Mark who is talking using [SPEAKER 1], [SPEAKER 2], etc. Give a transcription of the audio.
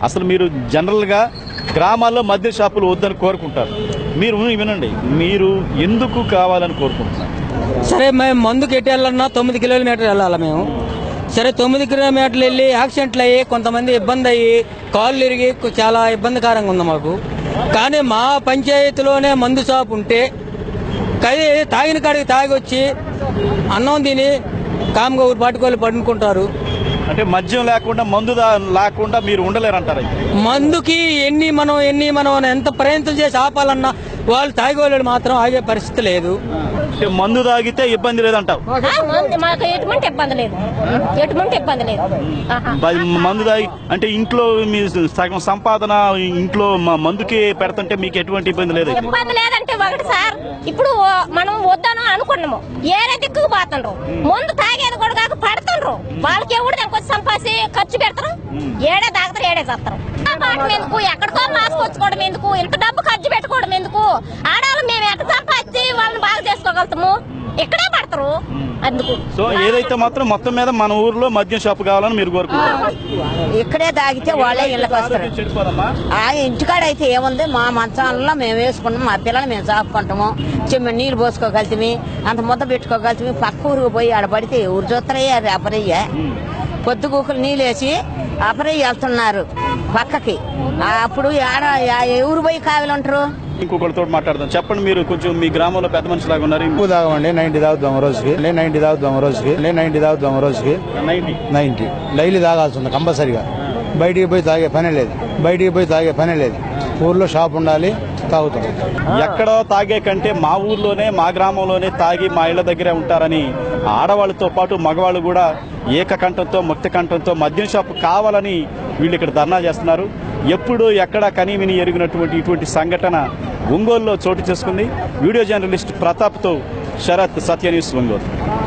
[SPEAKER 1] అసలు మీరు జనరల్గా గ్రామాల్లో మద్య షాపులు వద్దని కోరుకుంటారు మీరు వినండి మీరు ఎందుకు కావాలని కోరుకుంటున్నారు
[SPEAKER 2] సరే మేము మందుకు ఎటు వెళ్ళాలన్నా తొమ్మిది కిలోమీటర్లు వెళ్ళాలి మేము సరే తొమ్మిది కిలోమీటర్లు వెళ్ళి యాక్సిడెంట్లు అయ్యి కొంతమంది ఇబ్బంది అయ్యి కాళ్ళు ఇరిగి కొ- చాలా ఇబ్బందికరంగా ఉంది మాకు కానీ మా పంచాయతీలోనే మందు షాప్ ఉంటే కది తాగిన కాడికి తాగి వచ్చి అన్నం తిని కామ్గా ఊరు పట్టుకొని పడుకుంటారు
[SPEAKER 1] అంటే మద్యం లేకుండా మందు దా- లేకుండా మీరు ఉండలేరంటారు అయితే.
[SPEAKER 2] మందుకి ఎన్ని మనం ఎన్ని మనం ఎంత ప్రయత్నం చేసి ఆపాలన్నా వాళ్ళు తాగేవాళ్ళు మాత్రం ఆగే పరిస్థితి లేదు
[SPEAKER 1] అంటే మందు తాగితే ఇబ్బంది లేదంటావు
[SPEAKER 3] ఆ, మందు మాకు ఎటువంటి ఇబ్బంది లేదు ఎటువంటి ఇబ్బంది లేదు ఆహా.
[SPEAKER 1] బ- మందు తాగి అంటే ఇంట్లో మీ సగం సంపాదన ఇంట్లో మ- మందుకి పెడుతుంటే మీకు ఎటువంటి ఇబ్బంది లేదు అయితే.
[SPEAKER 3] ఇబ్బంది లేదంటే ఒకటి సార్ ఇప్పుడు మనం వద్దాను అనుకున్నాము ఏరే దిక్కుకు పోతుండ్రు ముందు తాగేది కూడా కాక పడుతుండ్రు వాళ్ళకి ఎవడు దానికి సంపాసి ఖర్చు పెడతారు ఏడే తాగుతారు ఏడే చేస్తారు పాటం ఎందుకు ఎక్కడికో మాసుకొచ్చుకోవడం ఎందుకు ఇంత డబ్బు ఖర్చు పెట్టుకోవడం ఎందుకు ఆడవాళ్ళు మేము ఎట్ట సంపాదించి వాళ్ళని బాగా చేసుకోగలుగుతాము ఇక్కడే పడతారు అందుకు
[SPEAKER 1] సో ఏదైతే మాత్రం మొత్తం మీద మన ఊర్లో మద్యం షాప్ కావాలని మీరు కోరుకుంటారు
[SPEAKER 4] ఇక్కడే తాగితే వాళ్ళే ఇళ్ళకి వస్తారు
[SPEAKER 1] చెడిపోదమ్మా
[SPEAKER 4] ఆ ఇంటికాడ అయితే ఏముంది మా మంచాలలో మేము వేసుకుంటాం మా పిల్లలు మేము చాపుకుంటాము చిన్న నీళ్ళు పోసుకోగలుగుతామి అంత ముద్ద పెట్టుకోగలుగుతామి పక్క ఊరికి పోయి ఆడ పడితే ఊరు చూస్తారయ్య అది అపరయ్య పొద్దుగూకులు నీళ్ళు వేసి అపరయ్య వెళ్తున్నారు పక్కకి ఆ అప్పుడు ఆడ ఆ- ఎవరు పోయి కావిలు ఉంటారు
[SPEAKER 1] ఇంకొకరితో మాట్లాడదాం చెప్పండి మీరు కొంచెం మీ గ్రామంలో పెద్ద మనిషిలాగా ఉన్నారు
[SPEAKER 5] ఎక్కువ తాగమండి నైన్టీ తాగుతాం రోజుకి లే నైన్టీ తాగుతాం రోజుకి లే నైన్టీ తాగుతాం రోజుకి
[SPEAKER 1] నైన్టీ
[SPEAKER 5] నైన్టీ డైలీ తాగాల్సి ఉంది కంపల్సరిగా బయటికి పోయి తాగే పనే లేదు బయటికి పోయి తాగే పనే లేదు ఊర్లో షాప్ ఉండాలి తాగుతాం
[SPEAKER 1] ఎక్కడో తాగే కంటే మా ఊర్లోనే మా గ్రామంలోనే తాగి మా ఇళ్ల దగ్గరే ఉంటారని ఆడవాళ్ళతో పాటు మగవాళ్ళు కూడా ఏకకంఠంతో ముక్త కంఠంతో మద్యం షాపు కావాలని వీళ్ళు ఇక్కడ ధర్నా చేస్తున్నారు ఎప్పుడు ఎక్కడ కనీవిని ఎరిగినటువంటి ఇటువంటి సంఘటన ఒంగోలులో చోటు చేసుకుంది వీడియో జర్నలిస్ట్ ప్రతాప్తో శరత్ సత్య న్యూస్ ఒంగోలు